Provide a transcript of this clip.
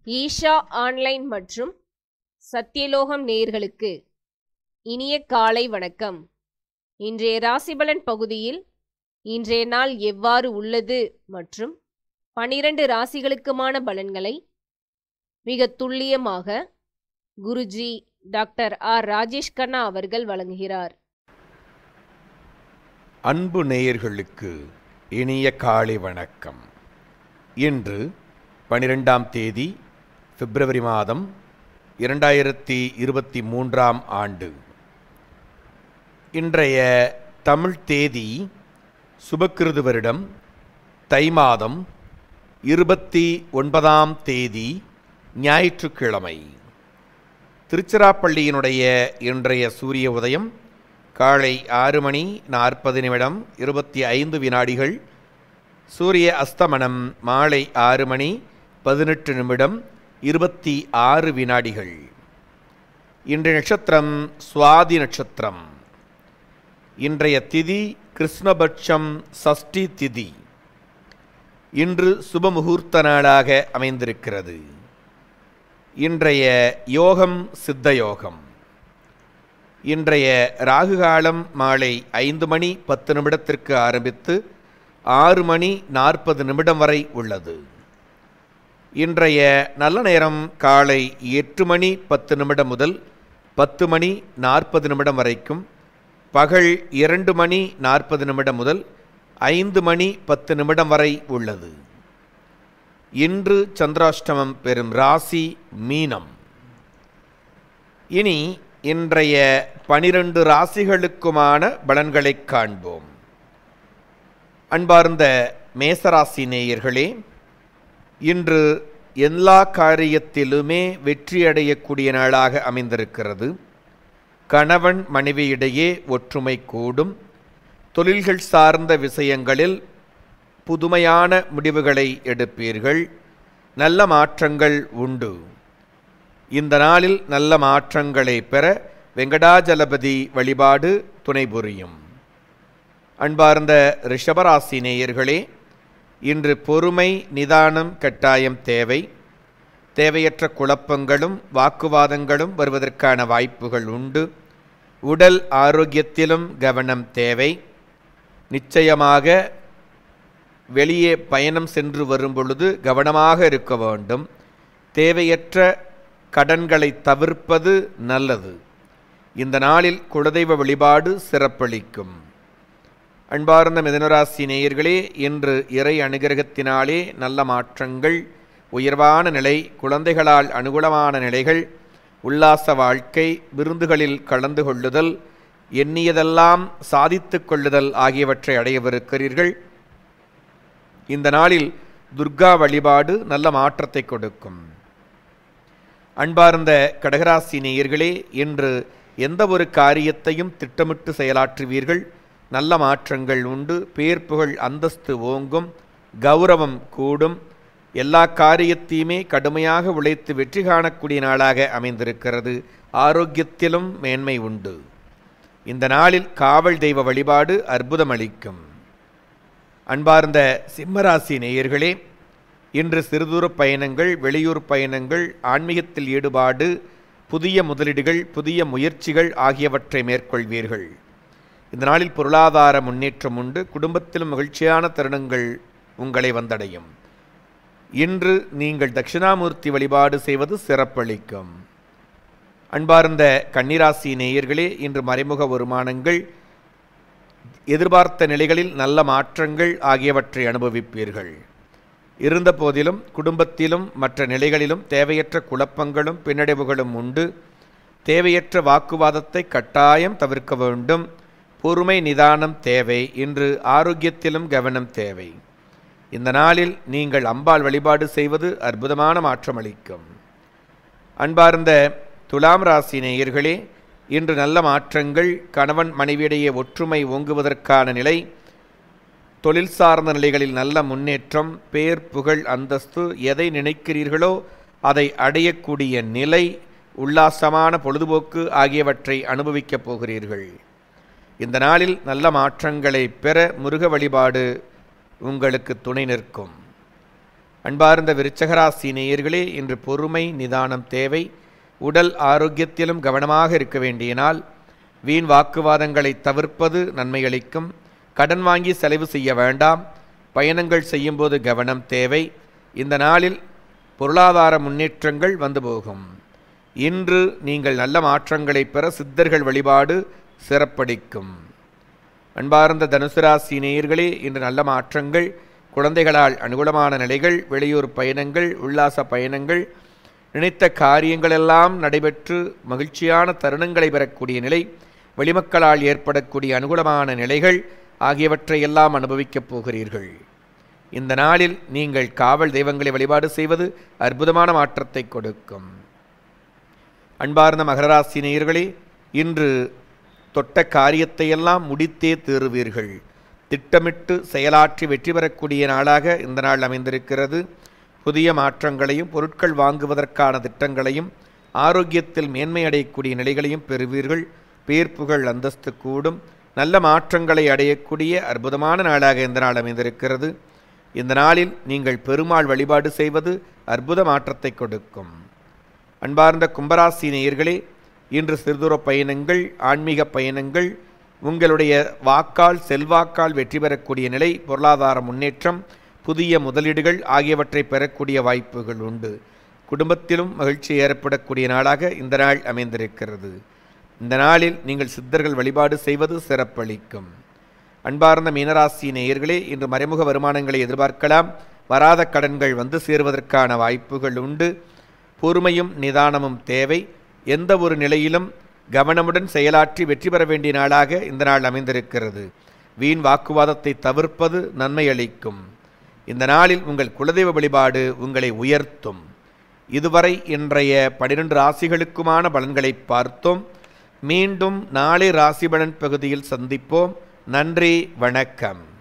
Isha online மற்றும் சத்யலோகம் நேயர்களுக்கு இனிய காலை வணக்கம் இன்றைய ராசிபலன் பகுதியில் இன்றைய நாள் எவ்வாறு உள்ளது மற்றும் பனிரெண்டு ராசிகளுக்குமான பலன்களை மிக துல்லியமாக குருஜி டாக்டர் ஆர் ராஜேஷ் கண்ணா அவர்கள் வழங்குகிறார் அன்பு நேயர்களுக்கு இனிய காலை வணக்கம் இன்று பனிரெண்டாம் தேதி பிப்ரவரி மாதம் இரண்டாயிரத்தி இருபத்தி மூன்றாம் ஆண்டு இன்றைய தமிழ் தேதி சுபக்கிருது வருடம் தை மாதம் இருபத்தி ஒன்பதாம் தேதி ஞாயிற்றுக்கிழமை திருச்சிராப்பள்ளியினுடைய இன்றைய சூரிய உதயம் காலை ஆறு மணி நாற்பது நிமிடம் இருபத்தி ஐந்து வினாடிகள் சூரிய அஸ்தமனம் மாலை ஆறு மணி பதினெட்டு நிமிடம் இருபத்தி ஆறு வினாடிகள் இன்றைய நட்சத்திரம் சுவாதி நட்சத்திரம் இன்றைய திதி கிருஷ்ணபட்சம் சஷ்டி திதி இன்று சுப முகூர்த்த நாளாக அமைந்திருக்கிறது இன்றைய யோகம் சித்த யோகம் இன்றைய ராகு காலம் மாலை ஐந்து மணி பத்து நிமிடத்திற்கு ஆரம்பித்து ஆறு மணி நாற்பது நிமிடம் வரை உள்ளது இன்றைய நல்ல நேரம் காலை எட்டு மணி பத்து நிமிடம் முதல் பத்து மணி நாற்பது நிமிடம் வரைக்கும் பகல் இரண்டு மணி நாற்பது நிமிடம் முதல் ஐந்து மணி பத்து நிமிடம் வரை உள்ளது இன்று சந்திராஷ்டமம் பெறும் ராசி மீனம் இனி இன்றைய பனிரெண்டு ராசிகளுக்குமான பலன்களை காண்போம் அன்பார்ந்த மேசராசி நேயர்களே இன்று எல்லா காரியத்திலுமே வெற்றியடையக்கூடிய நாளாக அமைந்திருக்கிறது கணவன் மனைவியிடையே ஒற்றுமை கூடும் தொழில்கள் சார்ந்த விஷயங்களில் புதுமையான முடிவுகளை எடுப்பீர்கள் நல்ல மாற்றங்கள் உண்டு இந்த நாளில் நல்ல மாற்றங்களை பெற வெங்கடாஜலபதி வழிபாடு துணை புரியும் அன்பார்ந்த ரிஷபராசி நேயர்களே இன்று பொறுமை நிதானம் கட்டாயம் தேவை தேவையற்ற குழப்பங்களும் வாக்குவாதங்களும் வருவதற்கான வாய்ப்புகள் உண்டு உடல் ஆரோக்கியத்திலும் கவனம் தேவை நிச்சயமாக வெளியே பயணம் சென்று வரும் பொழுது கவனமாக இருக்க வேண்டும் தேவையற்ற கடன்களை தவிர்ப்பது நல்லது இந்த நாளில் குலதெய்வ வழிபாடு சிறப்பளிக்கும் அன்பார்ந்த மிதனராசி நேயர்களே இன்று இறை அனுகிரகத்தினாலே நல்ல மாற்றங்கள் உயர்வான நிலை குழந்தைகளால் அனுகூலமான நிலைகள் உல்லாச வாழ்க்கை விருந்துகளில் கலந்து கொள்ளுதல் எண்ணியதெல்லாம் சாதித்து கொள்ளுதல் ஆகியவற்றை அடையவிருக்கிறீர்கள் இந்த நாளில் துர்கா வழிபாடு நல்ல மாற்றத்தை கொடுக்கும் அன்பார்ந்த கடகராசி நேயர்களே இன்று எந்த ஒரு காரியத்தையும் திட்டமிட்டு செயலாற்றுவீர்கள் நல்ல மாற்றங்கள் உண்டு பேர் புகழ் அந்தஸ்து ஓங்கும் கௌரவம் கூடும் எல்லா காரியத்தையுமே கடுமையாக உழைத்து வெற்றி காணக்கூடிய நாளாக அமைந்திருக்கிறது ஆரோக்கியத்திலும் மேன்மை உண்டு இந்த நாளில் காவல் தெய்வ வழிபாடு அற்புதமளிக்கும் அன்பார்ந்த சிம்மராசி நேயர்களே இன்று சிறுதூர பயணங்கள் வெளியூர் பயணங்கள் ஆன்மீகத்தில் ஈடுபாடு புதிய முதலீடுகள் புதிய முயற்சிகள் ஆகியவற்றை மேற்கொள்வீர்கள் இந்த நாளில் பொருளாதார முன்னேற்றம் உண்டு குடும்பத்திலும் மகிழ்ச்சியான தருணங்கள் உங்களை வந்தடையும் இன்று நீங்கள் தட்சிணாமூர்த்தி வழிபாடு செய்வது சிறப்பளிக்கும் அன்பார்ந்த கன்னிராசி நேயர்களே இன்று மறைமுக வருமானங்கள் எதிர்பார்த்த நிலைகளில் நல்ல மாற்றங்கள் ஆகியவற்றை அனுபவிப்பீர்கள் இருந்த போதிலும் குடும்பத்திலும் மற்ற நிலைகளிலும் தேவையற்ற குழப்பங்களும் பின்னடைவுகளும் உண்டு தேவையற்ற வாக்குவாதத்தை கட்டாயம் தவிர்க்க வேண்டும் பொறுமை நிதானம் தேவை இன்று ஆரோக்கியத்திலும் கவனம் தேவை இந்த நாளில் நீங்கள் அம்பாள் வழிபாடு செய்வது அற்புதமான மாற்றம் அளிக்கும் அன்பார்ந்த துலாம் ராசி நேயர்களே இன்று நல்ல மாற்றங்கள் கணவன் மனைவியிடையே ஒற்றுமை ஓங்குவதற்கான நிலை தொழில் சார்ந்த நிலைகளில் நல்ல முன்னேற்றம் பேர் புகழ் அந்தஸ்து எதை நினைக்கிறீர்களோ அதை அடையக்கூடிய நிலை உல்லாசமான பொழுதுபோக்கு ஆகியவற்றை அனுபவிக்கப் போகிறீர்கள் இந்த நாளில் நல்ல மாற்றங்களை பெற முருக வழிபாடு உங்களுக்கு துணை நிற்கும் அன்பார்ந்த விருச்சகராசி நேயர்களே இன்று பொறுமை நிதானம் தேவை உடல் ஆரோக்கியத்திலும் கவனமாக இருக்க வேண்டிய நாள் வீண் வாக்குவாதங்களை தவிர்ப்பது நன்மையளிக்கும் கடன் வாங்கி செலவு செய்ய வேண்டாம் பயணங்கள் செய்யும்போது கவனம் தேவை இந்த நாளில் பொருளாதார முன்னேற்றங்கள் வந்து போகும் இன்று நீங்கள் நல்ல மாற்றங்களை பெற சித்தர்கள் வழிபாடு சிறப்படிக்கும் அன்பார்ந்த தனுசு ராசி நேயர்களே இன்று நல்ல மாற்றங்கள் குழந்தைகளால் அனுகூலமான நிலைகள் வெளியூர் பயணங்கள் உல்லாச பயணங்கள் நினைத்த காரியங்களெல்லாம் நடைபெற்று மகிழ்ச்சியான தருணங்களை பெறக்கூடிய நிலை வெளிமக்களால் ஏற்படக்கூடிய அனுகூலமான நிலைகள் ஆகியவற்றை எல்லாம் அனுபவிக்கப் போகிறீர்கள் இந்த நாளில் நீங்கள் காவல் தெய்வங்களை வழிபாடு செய்வது அற்புதமான மாற்றத்தை கொடுக்கும் அன்பார்ந்த மகராசி நேயர்களே இன்று தொட்ட காரியத்தையெல்லாம் முடித்தே தீருவீர்கள் திட்டமிட்டு செயலாற்றி வெற்றி பெறக்கூடிய நாளாக இந்த நாள் அமைந்திருக்கிறது புதிய மாற்றங்களையும் பொருட்கள் வாங்குவதற்கான திட்டங்களையும் ஆரோக்கியத்தில் மேன்மை அடையக்கூடிய நிலைகளையும் பெறுவீர்கள் பேர்ப்புகள் அந்தஸ்து கூடும் நல்ல மாற்றங்களை அடையக்கூடிய அற்புதமான நாளாக இந்த நாள் அமைந்திருக்கிறது இந்த நாளில் நீங்கள் பெருமாள் வழிபாடு செய்வது அற்புத மாற்றத்தை கொடுக்கும் அன்பார்ந்த கும்பராசி நேயர்களே இன்று சிறுதூர பயணங்கள் ஆன்மீக பயணங்கள் உங்களுடைய வாக்கால் செல்வாக்கால் வெற்றி பெறக்கூடிய நிலை பொருளாதார முன்னேற்றம் புதிய முதலீடுகள் ஆகியவற்றை பெறக்கூடிய வாய்ப்புகள் உண்டு குடும்பத்திலும் மகிழ்ச்சி ஏற்படக்கூடிய நாளாக இந்த நாள் அமைந்திருக்கிறது இந்த நாளில் நீங்கள் சித்தர்கள் வழிபாடு செய்வது சிறப்பளிக்கும் அன்பார்ந்த மீனராசி நேயர்களே இன்று மறைமுக வருமானங்களை எதிர்பார்க்கலாம் வராத கடன்கள் வந்து சேருவதற்கான வாய்ப்புகள் உண்டு பொறுமையும் நிதானமும் தேவை எந்த ஒரு நிலையிலும் கவனமுடன் செயலாற்றி வெற்றி பெற வேண்டிய நாளாக இந்த நாள் அமைந்திருக்கிறது வீண் வாக்குவாதத்தை தவிர்ப்பது நன்மை அளிக்கும் இந்த நாளில் உங்கள் குலதெய்வ வழிபாடு உங்களை உயர்த்தும் இதுவரை இன்றைய பனிரெண்டு ராசிகளுக்குமான பலன்களை பார்த்தோம் மீண்டும் நாளை ராசி பலன் பகுதியில் சந்திப்போம் நன்றி வணக்கம்